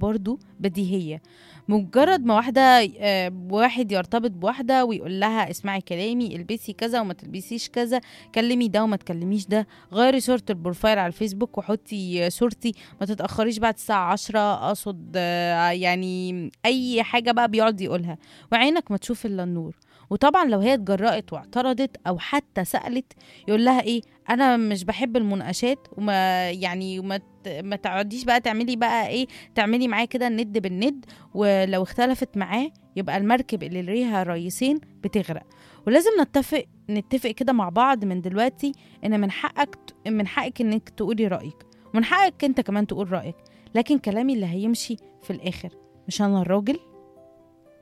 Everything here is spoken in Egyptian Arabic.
برضو بديهية مجرد ما واحدة آه، واحد يرتبط بواحدة ويقول لها اسمعي كلامي البسي كذا وما تلبسيش كذا كلمي ده وما تكلميش ده غيري صورة البروفايل على الفيسبوك وحطي صورتي ما تتأخريش بعد الساعة عشرة أقصد آه، يعني أي حاجة بقى بيقعد يقولها وعينك ما تشوف إلا النور وطبعا لو هي اتجرأت واعترضت أو حتى سألت يقول لها إيه أنا مش بحب المناقشات وما يعني وما ت- ما تقعديش بقى تعملي بقى إيه تعملي معاه كده الند بالند ولو اختلفت معاه يبقى المركب اللي ليها رئيسين بتغرق ولازم نتفق نتفق كده مع بعض من دلوقتي ان من حقك ت- من حقك انك تقولي رايك ومن حقك انت كمان تقول رايك لكن كلامي اللي هيمشي في الاخر مش انا الراجل